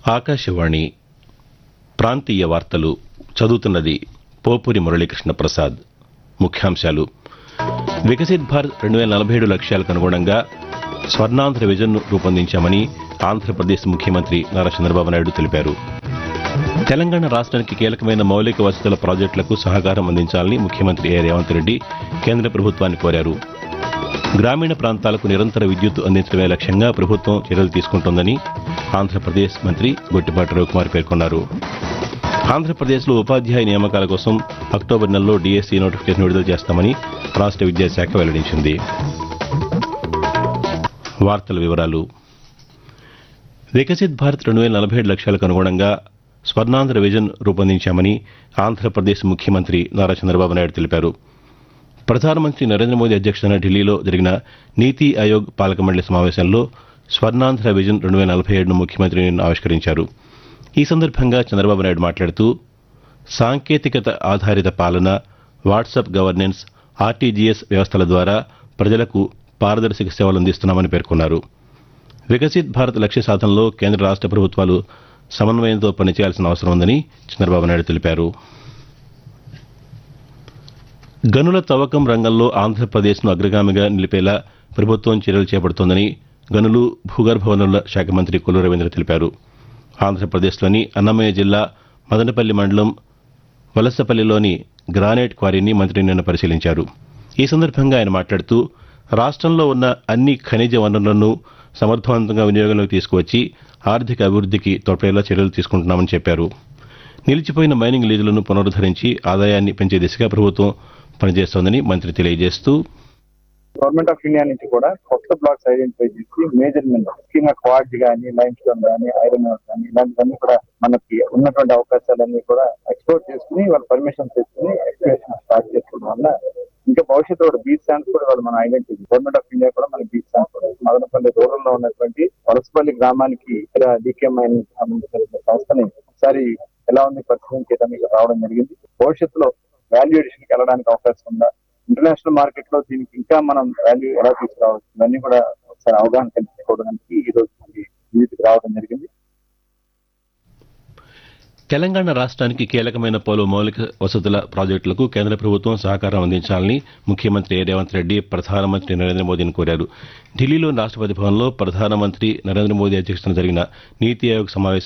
ఆకాశవాణి ప్రాంతీయ వార్తలు చదువుతున్నది పోపురి మురళీకృష్ణ ప్రసాద్ ముఖ్యాంశాలు వికసిత్ భారత్ రెండు వేల నలభై ఏడు లక్ష్యాలకు అనుగుణంగా స్వర్ణాంధ్ర విజన్ను రూపొందించామని ఆంధ్రప్రదేశ్ ముఖ్యమంత్రి నారా చంద్రబాబు నాయుడు తెలిపారు తెలంగాణ రాష్ట్రానికి కీలకమైన మౌలిక వసతుల ప్రాజెక్టులకు సహకారం అందించాలని ముఖ్యమంత్రి ఏ రేవంత్ రెడ్డి కేంద్ర ప్రభుత్వాన్ని కోరారు గ్రామీణ ప్రాంతాలకు నిరంతర విద్యుత్ అందించడమే లక్ష్యంగా ప్రభుత్వం చర్యలు తీసుకుంటోందని ఆంధ్రప్రదేశ్ మంత్రి గొట్టిపాటి రవికుమార్ పేర్కొన్నారు ఆంధ్రప్రదేశ్లో ఉపాధ్యాయ నియామకాల కోసం అక్టోబర్ నెలలో డీఎస్సీ నోటిఫికేషన్ విడుదల చేస్తామని రాష్ట్ర విద్యాశాఖ వెల్లడించింది వార్తల వివరాలు వికసిత్ భారత్ రెండు వేల నలభై ఏడు లక్ష్యాలకు అనుగుణంగా స్వర్ణాంధ్ర విజన్ రూపొందించామని ఆంధ్రప్రదేశ్ ముఖ్యమంత్రి నారా చంద్రబాబు నాయుడు తెలిపారు ప్రధానమంత్రి నరేంద్ర మోదీ అధ్యక్షతన ఢిల్లీలో జరిగిన నీతి ఆయోగ్ పాలక మండలి సమావేశంలో స్వర్ణాంధ్ర విజన్ రెండు వేల నలభై ఏడును ముఖ్యమంత్రి నిన్న ఆవిష్కరించారు ఈ సందర్భంగా చంద్రబాబు నాయుడు మాట్లాడుతూ సాంకేతికత ఆధారిత పాలన వాట్సాప్ గవర్నెన్స్ ఆర్టీజీఎస్ వ్యవస్థల ద్వారా ప్రజలకు పారదర్శక సేవలు అందిస్తున్నామని పేర్కొన్నారు వికసిత్ భారత్ లక్ష్య సాధనలో కేంద్ర రాష్ట్ర ప్రభుత్వాలు సమన్వయంతో పనిచేయాల్సిన అవసరం ఉందని చంద్రబాబు నాయుడు తెలిపారు గనుల తవ్వకం రంగంలో ఆంధ్రప్రదేశ్ను అగ్రగామిగా నిలిపేలా ప్రభుత్వం చర్యలు చేపడుతోందని గనులు భూగర్భ వనరుల శాఖ మంత్రి కొల్లు రవీంద్ర తెలిపారు ఆంధ్రప్రదేశ్లోని అన్నమయ్య జిల్లా మదనపల్లి మండలం వలసపల్లిలోని గ్రానైట్ క్వారీని మంత్రి నిన్న పరిశీలించారు ఈ సందర్భంగా ఆయన మాట్లాడుతూ రాష్ట్రంలో ఉన్న అన్ని ఖనిజ వనరులను సమర్థవంతంగా వినియోగంలోకి తీసుకువచ్చి ఆర్థిక అభివృద్ధికి తోడ్పడేలా చర్యలు తీసుకుంటున్నామని చెప్పారు నిలిచిపోయిన మైనింగ్ లీజులను పునరుద్దరించి ఆదాయాన్ని పెంచే దిశగా ప్రభుత్వం పనిచేస్తోందని మంత్రి తెలియజేస్తూ గవర్నమెంట్ ఆఫ్ ఇండియా నుంచి కూడా కొత్త బ్లాక్స్ ఐడెంటిఫై చేసి మేజర్ మినరల్ ముఖ్యంగా క్వార్జ్ కానీ లైమ్ స్టోన్ కానీ ఐరన్ కానీ ఇలాంటివన్నీ కూడా మనకి ఉన్నటువంటి అవకాశాలన్నీ కూడా ఎక్స్ప్లోర్ చేసుకుని వాళ్ళు పర్మిషన్ తీసుకుని ఎక్స్ప్లోరేషన్ స్టార్ట్ చేసుకోవడం వల్ల ఇంకా భవిష్యత్తు కూడా బీచ్ శాండ్స్ కూడా వాళ్ళు మన ఐడెంటిటీ గవర్నమెంట్ ఆఫ్ ఇండియా కూడా మనకి బీచ్ శాండ్స్ కూడా మదనపల్లి రూరల్ లో ఉన్నటువంటి వలసపల్లి గ్రామానికి ఇక్కడ డీకే మైన్ సంబంధించిన సంస్థని ఒకసారి ఎలా ఉంది పరిశీలన చేయడానికి రావడం జరిగింది భవిష్యత్తులో వాల్యూ ఎడిషన్ కి వెళ్ళడానికి అవకాశం ఉందా ఇంటర్నేషనల్ మార్కెట్ లో దీనికి ఇంకా మనం వాల్యూ ఎలా తీసుకురావచ్చు ఇవన్నీ కూడా ఒకసారి అవగాహన కల్పించుకోవడానికి ఈ రోజు మళ్ళీ విజిట్కి రావడం జరిగింది తెలంగాణ రాష్ట్రానికి కీలకమైన పలు మౌలిక వసతుల ప్రాజెక్టులకు కేంద్ర ప్రభుత్వం సహకారం అందించాలని ముఖ్యమంత్రి ఏ రేవంత్ రెడ్డి ప్రధానమంత్రి నరేంద్ర మోదీని కోరారు ఢిల్లీలోని రాష్ట్రపతి భవన్లో ప్రధానమంత్రి నరేంద్ర మోదీ అధ్యక్షతన జరిగిన నీతి ఆయోగ్ సమావేశం